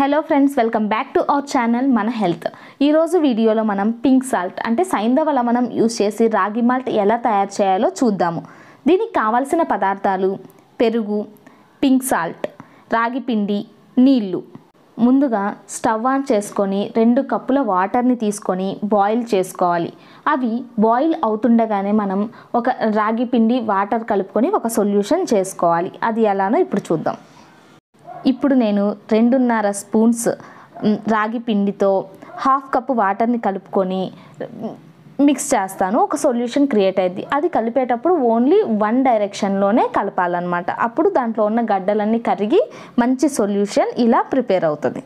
hello friends welcome back to our channel మన health ఈరోజు వీడియోలో మనం పింక్ సాల్ట్ అంటే సైంధవ లవణం యూస్ చేసి రాగి మాల్ట్ ఎలా తయారు చేయాలో చూద్దాము దీనికి కావాల్సిన పదార్థాలు పెరుగు పింక్ సాల్ట్ రాగి పిండి నీళ్ళు ముందుగా స్టవ్ ఆన్ చేసుకొని రెండు కప్పుల వాటర్ని తీసుకొని బాయిల్ చేసుకోవాలి అవి బాయిల్ అవుతుండగానే మనం ఒక రాగి పిండి వాటర్ కలుపుకొని ఒక సొల్యూషన్ చేసుకోవాలి అది ఎలానో ఇప్పుడు చూద్దాం ఇప్పుడు నేను రెండున్నర స్పూన్స్ మ్, రాగి పిండితో హాఫ్ కప్పు వాటర్ని కలుపుకొని మ్, మిక్స్ చేస్తాను ఒక సొల్యూషన్ క్రియేట్ అయ్యింది అది కలిపేటప్పుడు ఓన్లీ వన్ డైరెక్షన్లోనే కలపాలన్నమాట అప్పుడు దాంట్లో ఉన్న గడ్డలన్నీ కరిగి మంచి సొల్యూషన్ ఇలా ప్రిపేర్ అవుతుంది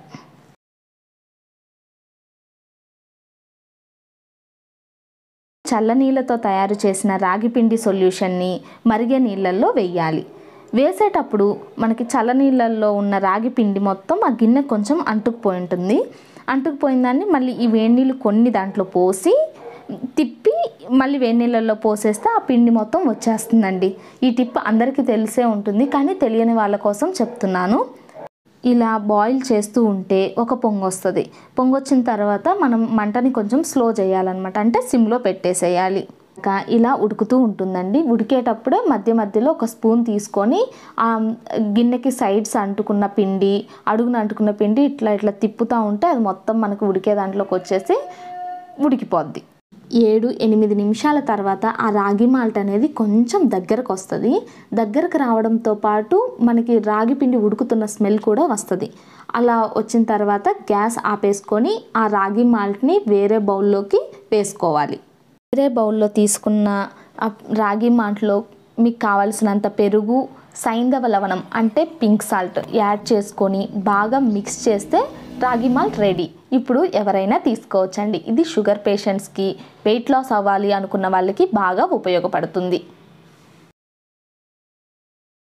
చల్లనీళ్ళతో తయారు చేసిన రాగి పిండి సొల్యూషన్ని మరిగే నీళ్ళల్లో వేయాలి వేసేటప్పుడు మనకి చల్లనీళ్ళల్లో ఉన్న రాగి పిండి మొత్తం ఆ గిన్నె కొంచెం అంటుకుపోయి ఉంటుంది అంటుకుపోయిన దాన్ని మళ్ళీ ఈ వేడి నీళ్ళు కొన్ని దాంట్లో పోసి తిప్పి మళ్ళీ వేడి నీళ్ళల్లో పోసేస్తే ఆ పిండి మొత్తం వచ్చేస్తుందండి ఈ టిప్ అందరికీ తెలిసే ఉంటుంది కానీ తెలియని వాళ్ళ కోసం చెప్తున్నాను ఇలా బాయిల్ చేస్తూ ఉంటే ఒక పొంగు వస్తుంది పొంగు వచ్చిన తర్వాత మనం మంటని కొంచెం స్లో చేయాలన్నమాట అంటే సిమ్లో పెట్టేసేయాలి ఇంకా ఇలా ఉడుకుతూ ఉంటుందండి ఉడికేటప్పుడే మధ్య మధ్యలో ఒక స్పూన్ తీసుకొని ఆ గిన్నెకి సైడ్స్ అంటుకున్న పిండి అడుగున అంటుకున్న పిండి ఇట్లా ఇట్లా తిప్పుతూ ఉంటే అది మొత్తం మనకు ఉడికే దాంట్లోకి వచ్చేసి ఉడికిపోద్ది ఏడు ఎనిమిది నిమిషాల తర్వాత ఆ రాగి మాల్ట్ అనేది కొంచెం దగ్గరకు వస్తుంది దగ్గరకు రావడంతో పాటు మనకి రాగి పిండి ఉడుకుతున్న స్మెల్ కూడా వస్తుంది అలా వచ్చిన తర్వాత గ్యాస్ ఆపేసుకొని ఆ రాగి మాల్ట్ని వేరే బౌల్లోకి వేసుకోవాలి వేరే బౌల్లో తీసుకున్న ఆ రాగి మాల్ట్లో మీకు కావాల్సినంత పెరుగు సైంధవ లవణం అంటే పింక్ సాల్ట్ యాడ్ చేసుకొని బాగా మిక్స్ చేస్తే రాగి మాల్ట్ రెడీ ఇప్పుడు ఎవరైనా తీసుకోవచ్చండి ఇది షుగర్ పేషెంట్స్కి వెయిట్ లాస్ అవ్వాలి అనుకున్న వాళ్ళకి బాగా ఉపయోగపడుతుంది